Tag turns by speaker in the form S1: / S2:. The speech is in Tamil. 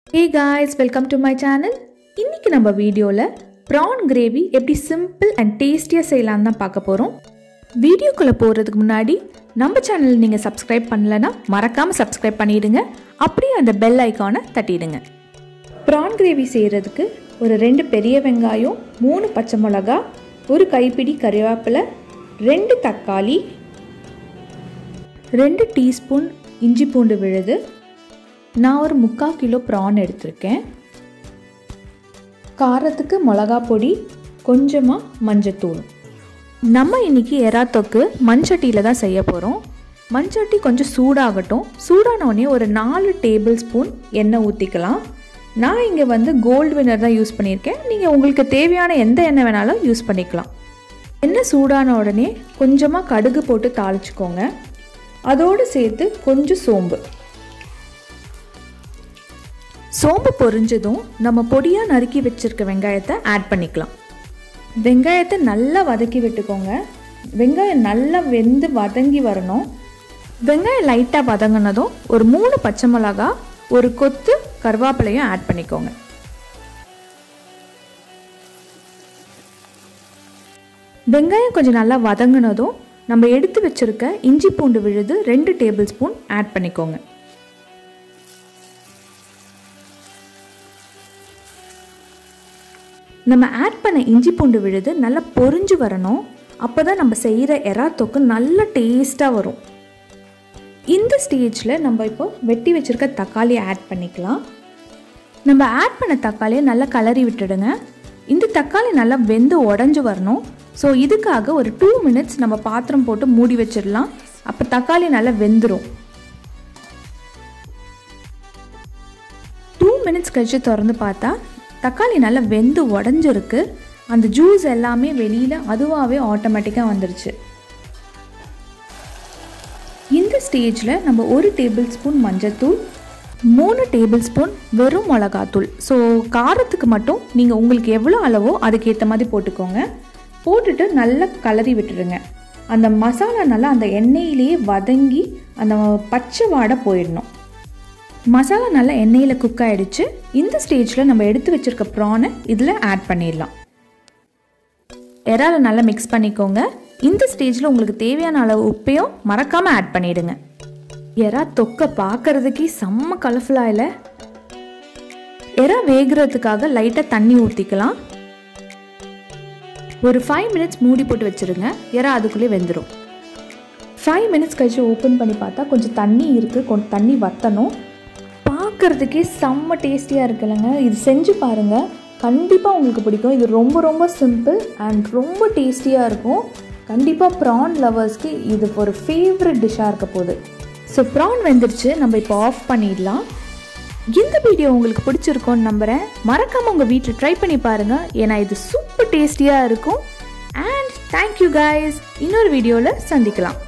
S1: hey guys welcome to my channel இன்னைக்கு நம்ம வீடியோவில் ப்ரான் கிரேவி எப்படி சிம்பிள் அண்ட் டேஸ்டியாக செய்யலாம்னு தான் பார்க்க போகிறோம் வீடியோக்குள்ளே போகிறதுக்கு முன்னாடி நம்ம சேனல் நீங்கள் சப்ஸ்கிரைப் பண்ணலைன்னா மறக்காமல் சப்ஸ்கிரைப் பண்ணிடுங்க அப்படியே அந்த பெல் ஐக்கானை தட்டிடுங்க ப்ரான் கிரேவி செய்கிறதுக்கு ஒரு ரெண்டு பெரிய வெங்காயம் மூணு பச்சை மிளகா ஒரு கைப்பிடி கறிவேப்பிலை ரெண்டு தக்காளி ரெண்டு டீஸ்பூன் இஞ்சி பூண்டு விழுது நான் ஒரு முக்கால் கிலோ ப்ரான் எடுத்திருக்கேன் காரத்துக்கு மிளகா பொடி கொஞ்சமாக மஞ்சத்தூள் நம்ம இன்னைக்கு எறா தொக்கு மண்சட்டியில் தான் செய்ய போகிறோம் மண்சட்டி கொஞ்சம் சூடாகட்டும் சூடான உடனே ஒரு நாலு டேபிள் ஸ்பூன் எண்ணெய் ஊற்றிக்கலாம் நான் இங்கே வந்து கோல்டு வினர் தான் யூஸ் பண்ணியிருக்கேன் நீங்கள் உங்களுக்கு தேவையான எந்த எண்ணெய் வேணாலும் யூஸ் பண்ணிக்கலாம் எண்ணெய் சூடான உடனே கொஞ்சமாக கடுகு போட்டு தாளிச்சுக்கோங்க அதோடு சேர்த்து கொஞ்சம் சோம்பு சோம்பு பொரிஞ்சதும் நம்ம பொடியாக நறுக்கி வச்சிருக்க வெங்காயத்தை ஆட் பண்ணிக்கலாம் வெங்காயத்தை நல்லா வதக்கி விட்டுக்கோங்க வெங்காயம் நல்லா வெந்து வதங்கி வரணும் வெங்காயம் லைட்டாக வதங்கினதும் ஒரு மூணு பச்சை மிளகா ஒரு கொத்து கருவேப்பிலையும் ஆட் பண்ணிக்கோங்க வெங்காயம் கொஞ்சம் நல்லா வதங்கினதும் நம்ம எடுத்து வச்சிருக்க இஞ்சி பூண்டு விழுது ரெண்டு டேபிள் ஸ்பூன் ஆட் பண்ணிக்கோங்க நம்ம ஆட் பண்ண இஞ்சி பூண்டு விழுது நல்லா பொரிஞ்சு வரணும் அப்போ தான் நம்ம செய்கிற எறா தொக்கு நல்ல டேஸ்ட்டாக வரும் இந்த ஸ்டேஜில் நம்ம இப்போ வெட்டி வச்சுருக்க தக்காளியை ஆட் பண்ணிக்கலாம் நம்ம ஆட் பண்ண தக்காளியை நல்லா கலரி விட்டுடுங்க இந்த தக்காளி நல்லா வெந்து உடஞ்சி வரணும் ஸோ இதுக்காக ஒரு டூ மினிட்ஸ் நம்ம பாத்திரம் போட்டு மூடி வச்சிடலாம் அப்போ தக்காளி நல்லா வெந்துடும் டூ மினிட்ஸ் கழித்து திறந்து பார்த்தா தக்காளி நல்லா வெந்து உடஞ்சிருக்கு அந்த ஜூஸ் எல்லாமே வெளியில் அதுவாகவே ஆட்டோமேட்டிக்காக வந்துருச்சு இந்த ஸ்டேஜில் நம்ம ஒரு டேபிள் ஸ்பூன் மஞ்சத்தூள் மூணு டேபிள் ஸ்பூன் வெறும் மிளகாத்தூள் ஸோ காரத்துக்கு மட்டும் நீங்கள் உங்களுக்கு எவ்வளோ அளவோ அதுக்கேற்ற மாதிரி போட்டுக்கோங்க போட்டுட்டு நல்லா கலரி விட்டுடுங்க அந்த மசாலா நல்லா அந்த எண்ணெயிலேயே வதங்கி அந்த பச்சை வாடை போயிடணும் மசாலா நல்லா எண்ணெயில் குக் ஆகிடுச்சு இந்த ஸ்டேஜில் நம்ம எடுத்து வச்சுருக்க ப்ரானை இதில் ஆட் பண்ணிடலாம் எறால நல்லா மிக்ஸ் பண்ணிக்கோங்க இந்த ஸ்டேஜில் உங்களுக்கு தேவையான அளவு உப்பையும் மறக்காமல் ஆட் பண்ணிவிடுங்க எறா தொக்கை பார்க்குறதுக்கே செம்ம கலர்ஃபுல்லாக இல்லை எறா வேகிறதுக்காக லைட்டாக தண்ணி ஊற்றிக்கலாம் ஒரு ஃபைவ் மினிட்ஸ் மூடி போட்டு வச்சுருங்க எறா அதுக்குள்ளே வெந்துடும் ஃபைவ் மினிட்ஸ் கழிச்சு ஓப்பன் பண்ணி பார்த்தா கொஞ்சம் தண்ணி இருக்குது கொஞ்சம் தண்ணி வற்றணும் பார்க்குறதுக்கே செம்ம டேஸ்டியாக இருக்குல்லங்க இது செஞ்சு பாருங்கள் கண்டிப்பாக உங்களுக்கு பிடிக்கும் இது ரொம்ப ரொம்ப சிம்பிள் அண்ட் ரொம்ப டேஸ்டியாக இருக்கும் கண்டிப்பாக ப்ரான் லவர்ஸ்க்கு இது ஒரு ஃபேவரட் டிஷ்ஷாக இருக்க போகுது ஸோ ப்ரான் வெந்துருச்சு நம்ம இப்போ ஆஃப் பண்ணிடலாம் இந்த வீடியோ உங்களுக்கு பிடிச்சிருக்கோன்னு நம்புகிறேன் மறக்காமல் உங்கள் வீட்டில் ட்ரை பண்ணி பாருங்கள் ஏன்னா இது சூப்பர் டேஸ்டியாக இருக்கும் அண்ட் தேங்க்யூ கைஸ் இன்னொரு வீடியோவில் சந்திக்கலாம்